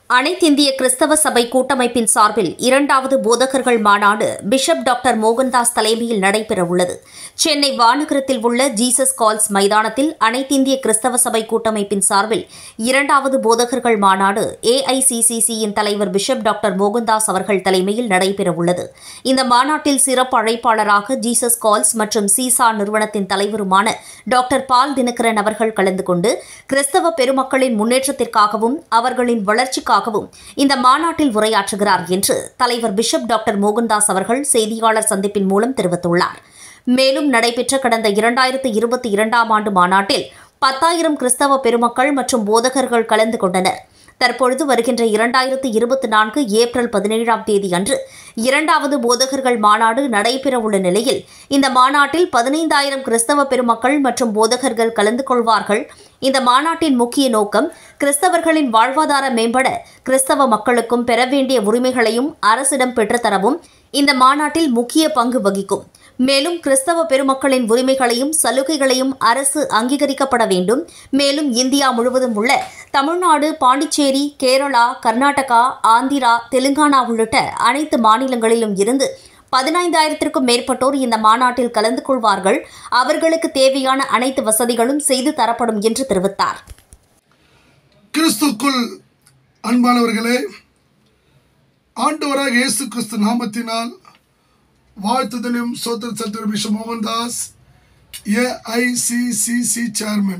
அனைத்திந்திய கிறிஸ்தவ சபை கூட்டமைப்பின் சார்பில் இரண்டாவது போதகர்கள் மாநாடு பிஷப் டாக்டர் மோகன்தாஸ் தலைமையில் நடைபெறவுள்ளது சென்னை வானகரத்தில் உள்ள ஜீசஸ் கால்ஸ் மைதானத்தில் அனைத்திந்திய கிறிஸ்தவ சபை கூட்டமைப்பின் சார்பில் இரண்டாவது போதகர்கள் மாநாடு ஏஐசிசிசியின் தலைவர் பிஷப் டாக்டர் மோகன்தாஸ் அவர்கள் தலைமையில் நடைபெறவுள்ளது இந்த மாநாட்டில் சிறப்பு அழைப்பாளராக ஜீசஸ் கால்ஸ் மற்றும் சீசா நிறுவனத்தின் தலைவருமான டாக்டர் பால் தினகரன் அவர்கள் கலந்து கொண்டு கிறிஸ்தவ பெருமக்களின் முன்னேற்றத்திற்காகவும் அவர்களின் வளர்ச்சிக்காகவும் இந்த மாநாட்டில் உரையாற்றுகிறார் என்று தலைவர் பிஷப் டாக்டர் மோகன்தாஸ் அவர்கள் செய்தியாளர் சந்திப்பின் மூலம் தெரிவித்துள்ளார் மேலும் நடைபெற்ற கடந்த இரண்டாயிரத்து இருபத்தி இரண்டாம் ஆண்டு மாநாட்டில் பத்தாயிரம் கிறிஸ்தவ பெருமக்கள் மற்றும் போதகர்கள் கலந்து கொண்டனர் தற்பொழுது வருகின்ற இரண்டாயிரத்து இருபத்தி நான்கு ஏப்ரல் பதினேழாம் தேதி அன்று இரண்டாவது போதகர்கள் மாநாடு நடைபெறவுள்ள நிலையில் இந்த மாநாட்டில் பதினைந்தாயிரம் கிறிஸ்தவ பெருமக்கள் மற்றும் போதகர்கள் கலந்து கொள்வார்கள் இந்த மாநாட்டின் முக்கிய நோக்கம் கிறிஸ்தவர்களின் வாழ்வாதார மேம்பட கிறிஸ்தவ மக்களுக்கும் பெற வேண்டிய உரிமைகளையும் அரசிடம் பெற்றுத்தரவும் இந்த மாநாட்டில் முக்கிய பங்கு வகிக்கும் மேலும் கிறிஸ்தவ பெருமக்களின் உரிமைகளையும் சலுகைகளையும் அரசு அங்கீகரிக்கப்பட வேண்டும் மேலும் இந்தியா முழுவதும் உள்ள தமிழ்நாடு பாண்டிச்சேரி கேரளா கர்நாடகா ஆந்திரா தெலுங்கானா உள்ளிட்ட அனைத்து மாநிலங்களிலும் இருந்து பதினைந்தாயிரத்திற்கும் மேற்பட்டோர் இந்த மாநாட்டில் கலந்து கொள்வார்கள் அவர்களுக்கு தேவையான அனைத்து வசதிகளும் செய்து தரப்படும் என்று தெரிவித்தார் கிறிஸ்துக்குள் அன்பானவர்களே ஆண்டவராக இயேசு கிறிஸ்து நாமத்தினால் வாழ்த்துதலும் சோதர சத்திர பிஷப் மோகன்தாஸ் ஏஐசிசிசி சேர்மன்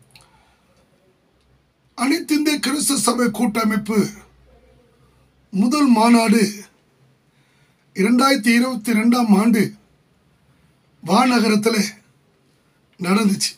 அனைத்திந்திய கிறிஸ்து சபை கூட்டமைப்பு முதல் மாநாடு இரண்டாயிரத்தி இருபத்தி ரெண்டாம் ஆண்டு வானகரத்தில் நடந்துச்சு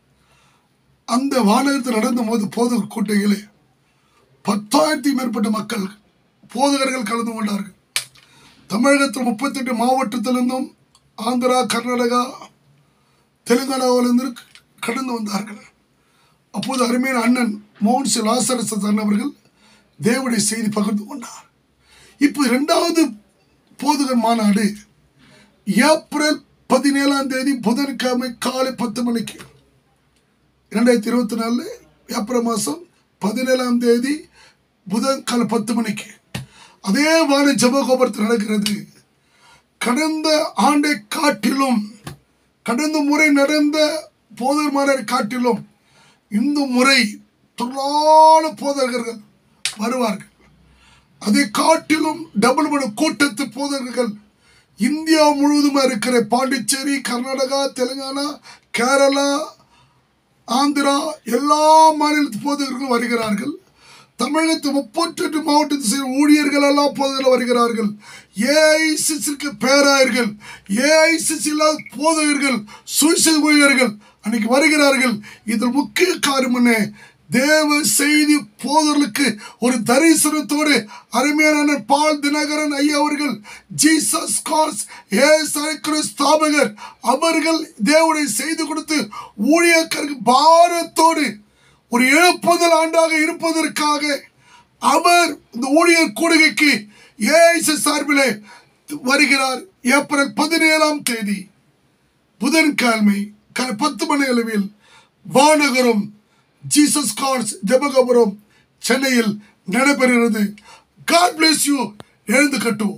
அந்த வானகரத்தில் நடந்த போது போதகர் கூட்டங்களே பத்தாயிரத்தி மேற்பட்ட மக்கள் போதகர்கள் கலந்து கொண்டார்கள் தமிழகத்தில் முப்பத்தெட்டு மாவட்டத்திலிருந்தும் ஆந்திரா கர்நாடகா தெலுங்கானாவிலிருந்து கடந்து வந்தார்கள் அப்போது அருமையான அண்ணன் மோகன் சி லாசரசன் அவர்கள் தேவனுடைய செய்தி பகிர்ந்து கொண்டார் இப்போ இரண்டாவது போதகர் மாநாடு ஏப்ரல் பதினேழாம் தேதி புதன்கிழமை காலை பத்து மணிக்கு இரண்டாயிரத்தி இருபத்தி நாலு ஏப்ரல் மாதம் பதினேழாம் தேதி புதன் காலை பத்து மணிக்கு அதே வான ஜபகோபுரத்தில் நடக்கிறது கடந்த ஆண்டை காட்டிலும் கடந்த முறை நடந்த போதர் மாணவரை காட்டிலும் இந்த முறை தொழிலாள போதகர்கள் வருவார்கள் அதை காட்டிலும் டபுள் மடங்கு கூட்டத்து போதகர்கள் இந்தியா முழுவதுமா இருக்கிற பாண்டிச்சேரி கர்நாடகா தெலுங்கானா கேரளா ஆந்திரா எல்லா மாநிலத்து போதகர்களும் வருகிறார்கள் தமிழகத்து முப்பத்தெட்டு மாவட்டத்தை சேர்ந்த ஊழியர்கள் எல்லாம் போதகர்கள் வருகிறார்கள் ஏஐசிசிக்கு பேராயர்கள் ஏஐசிசி இல்லாத போதகர்கள் சுயசேத ஊழியர்கள் அன்னைக்கு வருகிறார்கள் இதில் முக்கிய காரணம் என்ன தேவ செய்தி போதர்களுக்கு ஒரு தரிசனத்தோடு அருமையான பால் தினகரன் ஐயா அவர்கள் ஜீசஸ் கால்ஸ் ஏ ஸ்தாபகர் அவர்கள் தேவனை செய்து கொடுத்து ஊழியக்காரருக்கு பாரத்தோடு ஒரு எழுப்புதல் ஆண்டாக இருப்பதற்காக அவர் இந்த ஊழியர் கூடுகைக்கு ஏஐசி சார்பிலே வருகிறார் ஏப்ரல் பதினேழாம் தேதி புதன்கிழமை காலை பத்து மணி அளவில் வானகரம் ஜீசஸ் கார்ஸ் ஜபகபுரம் சென்னையில் நடைபெறுகிறது காட் பிளேஸ் யூ எழுந்து கட்டுவோம்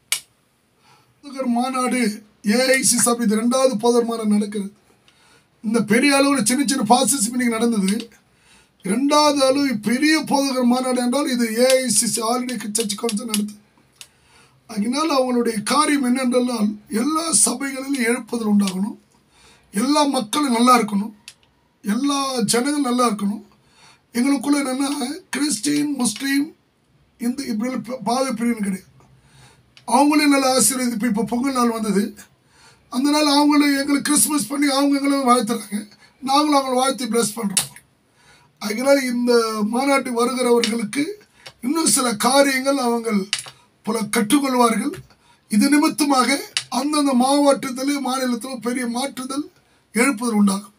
மாநாடு ஏஐசி சபை இது ரெண்டாவது போதர் மாநாடு நடக்கிறது இந்த பெரிய அளவில் சின்ன சின்ன பாசிஸ் மீட்டிங் நடந்தது ரெண்டாவது அளவு பெரிய போதகர் மாநாடு என்றால் இது AICC All India Church Council நடத்துது அதனால அவங்களுடைய காரியம் என்னென்றால் எல்லா சபைகளிலும் எழுப்புதல் உண்டாகணும் எல்லா மக்களும் நல்லா இருக்கணும் எல்லா ஜனங்களும் நல்லா இருக்கணும் எங்களுக்குள்ள என்னென்னா கிறிஸ்டின் முஸ்லீம் இந்த இப்படி பாவை பிரிவின் கிடையாது அவங்களையும் நல்லா ஆசீர்வதிப்பு இப்போ பொங்கல் நாள் வந்தது அந்த நாள் அவங்களும் எங்களுக்கு கிறிஸ்மஸ் பண்ணி அவங்க எங்களும் வாழ்த்துறாங்க நாங்களும் அவங்களை வாழ்த்து ப்ளஸ் பண்ணுறோம் அதனால் இந்த மாநாட்டு வருகிறவர்களுக்கு இன்னும் சில காரியங்கள் அவங்க பல கற்றுக்கொள்வார்கள் இது நிமித்தமாக அந்தந்த மாவட்டத்திலே மாநிலத்திலும் பெரிய மாற்றுதல் எழுப்புதல் உண்டாகும்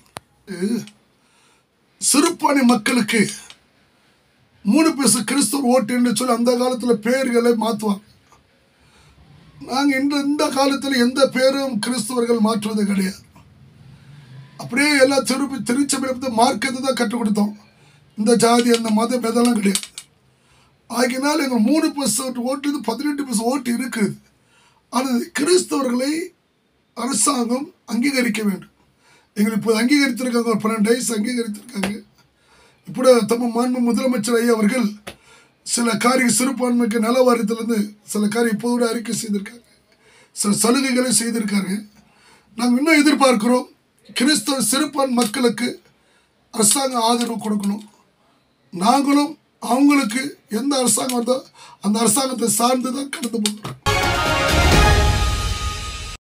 சிறுபான்மை மக்களுக்கு மூணு பேச கிறிஸ்தவர் ஓட்டு என்று சொல்லி அந்த காலத்தில் பெயர்களை மாற்றுவாங்க நாங்கள் இந்த இந்த காலத்தில் எந்த பேரும் கிறிஸ்தவர்கள் மாற்றுவது கிடையாது அப்படியே எல்லா திருப்பி திருச்சபையில் மார்க்கத்தை தான் கற்றுக் கொடுத்தோம் இந்த ஜாதி அந்த மதம் இதெல்லாம் கிடையாது ஆகினால் எங்கள் மூணு பர்சன்ட் ஓட்டு பதினெட்டு பர்சன்ட் ஓட்டு இருக்குது ஆனால் கிறிஸ்தவர்களை அரசாங்கம் அங்கீகரிக்க வேண்டும் எங்களை இப்போ அங்கீகரித்திருக்காங்க ஒரு பன்னெண்டு வயசு அங்கீகரித்திருக்காங்க இப்போ தம்ம மாண்பு முதலமைச்சர் ஐயா அவர்கள் சில காரிய சிறுபான்மைக்கு நல வாரியத்திலிருந்து சில காரியம் இப்போது கூட அறிக்கை செய்திருக்காங்க சில சலுகைகளை செய்திருக்காங்க நாங்கள் இன்னும் எதிர்பார்க்கிறோம் கிறிஸ்தவ சிறுபான் மக்களுக்கு அரசாங்கம் ஆதரவு கொடுக்கணும் நாங்களும் அவங்களுக்கு எந்த அரசாங்கம் வருதோ அந்த அரசாங்கத்தை சார்ந்து தான் கடந்து போகிறோம்